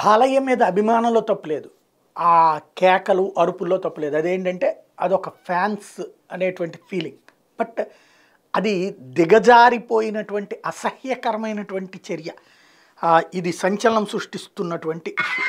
బాలయ్య మీద అభిమానంలో తప్పులేదు ఆ కేకలు అరుపుల్లో తప్పులేదు అదేంటంటే అదొక ఫ్యాన్స్ అనేటువంటి ఫీలింగ్ బట్ అది దిగజారిపోయినటువంటి అసహ్యకరమైనటువంటి చర్య ఆ, ఇది సంచలనం సృష్టిస్తున్నటువంటి ఇష్యూ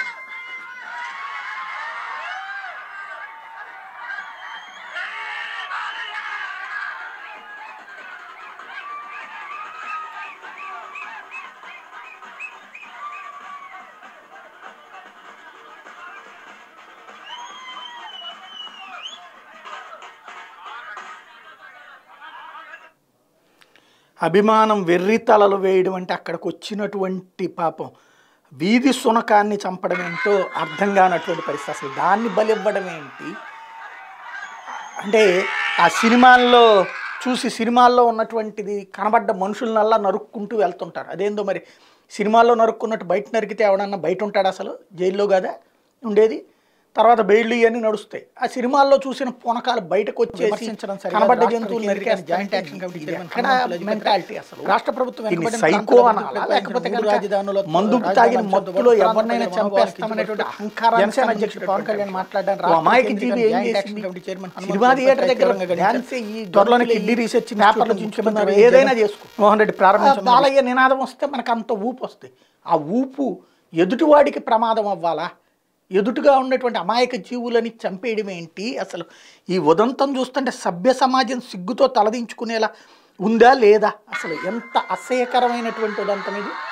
అభిమానం వెర్రి తలలు వేయడం అంటే అక్కడికి వచ్చినటువంటి పాపం వీధి సునకాన్ని చంపడం ఏంటో అర్థం కానటువంటి పరిస్థితి అసలు దాన్ని బలివ్వడం ఏంటి అంటే ఆ సినిమాల్లో చూసి సినిమాల్లో ఉన్నటువంటిది కనబడ్డ మనుషులనల్లా నరుక్కుంటూ వెళ్తుంటారు అదేందో మరి సినిమాల్లో నరుక్కున్నట్టు బయట నరికితే ఎవడన్నా బయట ఉంటాడు అసలు జైల్లో కదా ఉండేది తర్వాత బెయిళ్ళు ఇవన్నీ నడుస్తాయి ఆ సినిమాల్లో చూసిన పూనకాలు బయటకు వచ్చేసి విమర్శించడం సరిగా కనబడ్డ రాష్ట్ర జంతువులు కేంద్రీకరణ నరికేస్తారు. జాయింట్ యాక్షన్ కమిటీ ఇది చైర్మన్ ఎక్కడ ఖమ్మంలో అధిపతి మెంటాలిటీ అసలు రాష్ట్ర ప్రభుత్వం దీన్ని వెనుకబడిన సైకో ప్రాంతాల అనాలా అభివృద్ధిపై లేకపోతే మూడు కనుక రాజధానులతో మందుకు రాజధానుల తాగిన అంశంతో మత్తులో పాటు ఎవరినైనా ప్రాంతాల చంపేస్తామనేటువంటి మనోభావాలకు అహంకారాన్ని జనసేన అధ్యక్షుడు పవన్ కళ్యాణ్ మాట్లాడారు ఓ అమాయక జీవి ఏం జాయింట్ చేసింది? Action committee chairman Hanumanthu cinema theatre దగ్గర తీవ్రంగా డాన్స్ ఖండించారు. ఈ త్వరలోనే దొరలు కిడ్నీ రీసెర్చ్ పేపర్లు ఇన్స్టిట్యూట్ చూపించుకున్నారు ముఖ్యమంత్రి ఏదైనా జగన్ చేసుకో మోహన్ రెడ్డి ఆ ప్రారంభించారు బాలయ్య నినాదం వస్తే మనకు అంత ఊపు వస్తుంది ఆ ఊపు ఎదుటివాడికి ప్రమాదం అవ్వాలా ఎదుటిగా ఉన్నటువంటి అమాయక జీవులని చంపేయడం ఏంటి అసలు ఈ ఉదంతం చూస్తుంటే సభ్య సమాజం సిగ్గుతో తలదించుకునేలా ఉందా లేదా అసలు ఎంత అసహ్యకరమైనటువంటి ఉదంతం ఇది